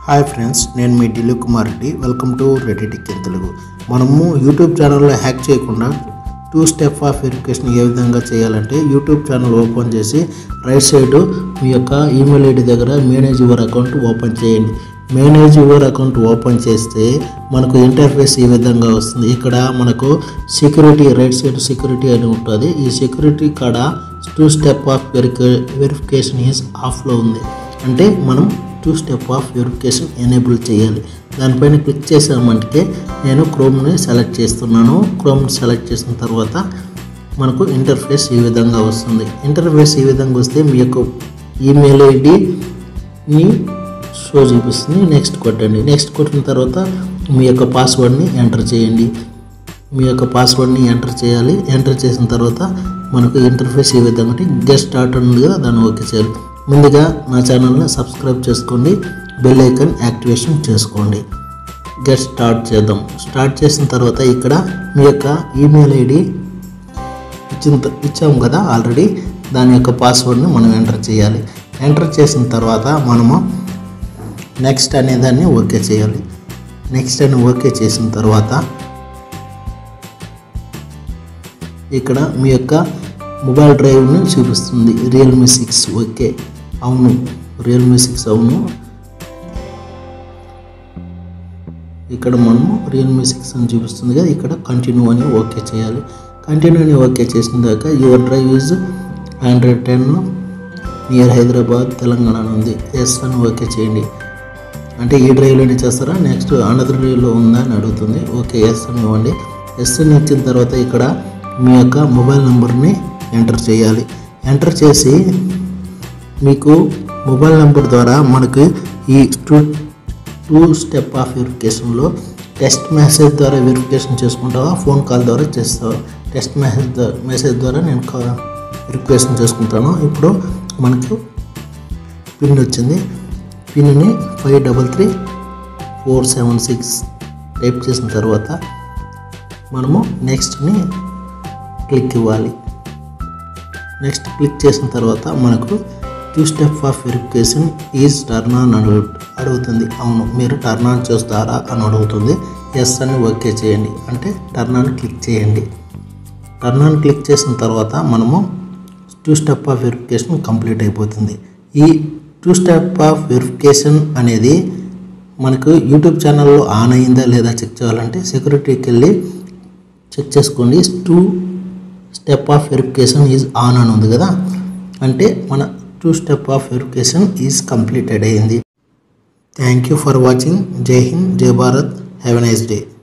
hi friends నేను మీ Delhi Kumar Reddy welcome to Reddy tech in Telugu మనము యూట్యూబ్ ఛానల్లో హ్యాక్ చేయకుండా టూ స్టెప్ ఆఫ్ వెరిఫికేషన్ ఏ విధంగా చేయాలంటే యూట్యూబ్ ఛానల్ ఓపెన్ చేసి రైట్ సైడ్ మీ యొక్క ఈమెయిల్ ఐడి దగ్గర మేనేజ్ యువర్ అకౌంట్ ఓపెన్ చేయండి మేనేజ్ యువర్ అకౌంట్ ఓపెన్ చేస్తే మనకు ఇంటర్ఫేస్ ఈ విధంగా వస్తుంది ఇక్కడ మనకు సెక్యూరిటీ రైట్ సైడ్ సెక్యూరిటీ అని ఉంటుంది ఈ సెక్యూరిటీ కాడ two step of verification is ఆఫ్లో ఉంది అంటే మనం two step of verification enable చేయాలి దానిపైన క్లిక్ చేసామంటే నేను క్రోమ్ని సెలెక్ట్ చేస్తున్నాను క్రోమ్ సెలెక్ట్ చేసిన తర్వాత మనకు ఇంటర్ఫేస్ ఈ విధంగా వస్తుంది ఇంటర్ఫేస్ ఈ విధంగా వస్తే మీ యొక్క ఈమెయిల్ ఐడిని షో చూపిస్తుంది నెక్స్ట్ కొట్టండి నెక్స్ట్ కొట్టిన తర్వాత మీ యొక్క పాస్వర్డ్ని ఎంటర్ చేయండి మీ యొక్క పాస్వర్డ్ని ఎంటర్ చేయాలి ఎంటర్ చేసిన తర్వాత మనకు ఇంటర్ఫేస్ ఈ విధంగా ఉంటే గెస్ట్ స్టార్ట్ ఉంది కదా దాన్ని ఓకే చేయాలి ముందుగా నా ఛానల్ని సబ్స్క్రైబ్ చేసుకోండి బెల్ ఐకాన్ యాక్టివేషన్ చేసుకోండి గెట్ స్టార్ట్ చేద్దాం స్టార్ట్ చేసిన తర్వాత ఇక్కడ మీ యొక్క ఈమెయిల్ ఐడి ఇచ్చిన త- ఇచ్చాము కదా ఆల్రెడీ దాని యొక్క పాస్వర్డ్ని మనం ఎంటర్ చేయాలి ఎంటర్ చేసిన తర్వాత మనము నెక్స్ట్ అనే దాన్ని ఓకే చేయాలి నెక్స్ట్ అని ఓకే చేసిన తర్వాత ఇక్కడ మీ యొక్క మొబైల్ డ్రైవ్ని చూపిస్తుంది రియల్మీ సిక్స్ ఓకే అవును రియల్మీ సిక్స్ అవును ఇక్కడ మనము రియల్మీ సిక్స్ అని చూపిస్తుంది కదా ఇక్కడ కంటిన్యూ అని ఓకే చేయాలి కంటిన్యూ అని ఓకే చేసిన దాకా your drive use hundred ten near Hyderabad Telangana అని ఉంది ఎస్ అని ఓకే చేయండి అంటే ఈ డ్రైవ్లోనే చేస్తారా నెక్స్ట్ అనదర్ డ్రైవ్లో ఉందా అని అడుగుతుంది ఓకే ఎస్ అని ఇవ్వండి ఎస్ అని ఇచ్చిన తర్వాత ఇక్కడ మీ యొక్క మొబైల్ నెంబర్ని ఎంటర్ చేయాలి ఎంటర్ చేసి మీకు మొబైల్ నెంబర్ ద్వారా మనకు ఈ టూ టూ స్టెప్ ఆఫ్ వెరిఫికేషన్లో టెక్స్ట్ మెసేజ్ ద్వారా వెరిఫికేషన్ చేసుకుంటావా ఫోన్ కాల్ ద్వారా చేస్తావా టెక్స్ట్ మెసేజ్ ద్వారా మెసేజ్ ద్వారా నేను కా- వెరిఫికేషన్ చేసుకుంటాను ఇప్పుడు మనకు పిన్ వచ్చింది పిన్ని five double three four seven six type చేసిన తర్వాత మనము నెక్స్ట్ని క్లిక్ ఇవ్వాలి నెక్స్ట్ క్లిక్ చేసిన తర్వాత మనకు two step of verification is turn on అడుగు అడుగుతుంది అవును మీరు టర్న్ ఆన్ చేస్తారా అని అడుగుతుంది ఎస్ అని ఓకే చేయండి అంటే టర్న్ ఆన్ క్లిక్ చేయండి టర్న్ ఆన్ క్లిక్ చేసిన తర్వాత మనము two step of verification complete అయిపోతుంది ఈ టూ స్టెప్ ఆఫ్ వెరిఫికేషన్ అనేది మనకు యూట్యూబ్ ఛానల్లో ఆన్ అయిందా లేదా చెక్ చేయాలంటే సెక్యూరిటీకి వెళ్ళి చెక్ చేసుకోండి two step of verification is on అని ఉంది కదా అంటే మన two step of verification is completed అయింది thank you for watching Jai Hind Jai Bharat have a nice day